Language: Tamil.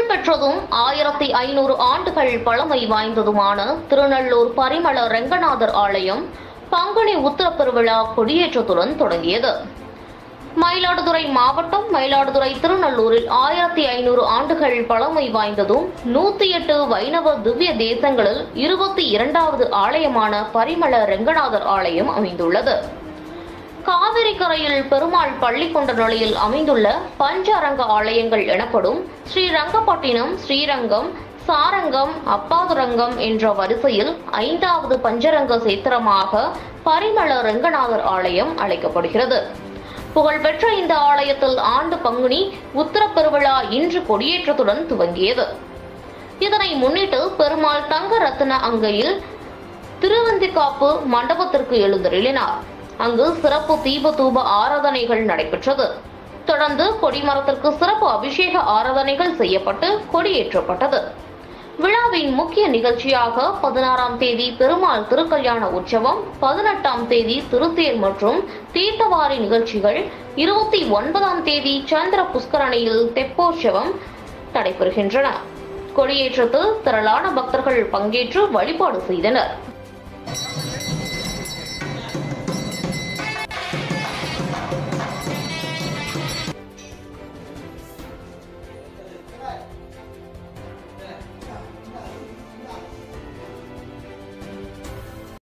புகழ்பெற்றதும் ஆயிரத்தி ஐநூறு ஆண்டுகள் பழமை வாய்ந்ததுமான திருநள்ளூர் பரிமள ரெங்கநாதர் ஆலயம் பங்குனி உத்தர பெருவிழா கொடியேற்றத்துடன் தொடங்கியது மயிலாடுதுறை மாவட்டம் மயிலாடுதுறை திருநள்ளூரில் ஆயிரத்தி ஐநூறு ஆண்டுகள் பழமை வாய்ந்ததும் நூத்தி எட்டு வைணவ திவ்ய தேசங்களில் இருபத்தி இரண்டாவது ஆலயமான பரிமள ரெங்கநாதர் ஆலயம் அமைந்துள்ளது காவிரி கரையில் பெருமாள் பள்ளி கொண்ட நிலையில் அமைந்துள்ள பஞ்சரங்க ஆலயங்கள் எனப்படும் ஸ்ரீரங்கப்பட்டினம் ஸ்ரீரங்கம் சாரங்கம் அப்பாதுரங்கம் என்ற வரிசையில் ஐந்தாவது பஞ்சரங்க சேத்திரமாக பரிமள ரெங்கநாதர் ஆலயம் அழைக்கப்படுகிறது புகழ்பெற்ற இந்த ஆலயத்தில் ஆண்டு பங்குனி உத்தர பெருவிழா இன்று கொடியேற்றத்துடன் துவங்கியது இதனை முன்னிட்டு பெருமாள் தங்க ரத்ன அங்கையில் திருவந்திக்காப்பு மண்டபத்திற்கு எழுந்தருளினார் அங்கு சிறப்பு தீப தூப ஆராதனைகள் நடைபெற்றது தொடர்ந்து கொடிமரத்திற்கு சிறப்பு அபிஷேக ஆராதனைகள் செய்யப்பட்டு கொடியேற்றப்பட்டது விழாவின் முக்கிய நிகழ்ச்சியாக பதினாறாம் தேதி பெருமாள் திருக்கல்யாண உற்சவம் பதினெட்டாம் தேதி திருத்தேர் மற்றும் தீர்த்தவாரி நிகழ்ச்சிகள் இருபத்தி ஒன்பதாம் தேதி சந்திர புஷ்கரணியில் தெப்போற்சவம் நடைபெறுகின்றன கொடியேற்றத்தில் திரளான பக்தர்கள் பங்கேற்று வழிபாடு செய்தனர்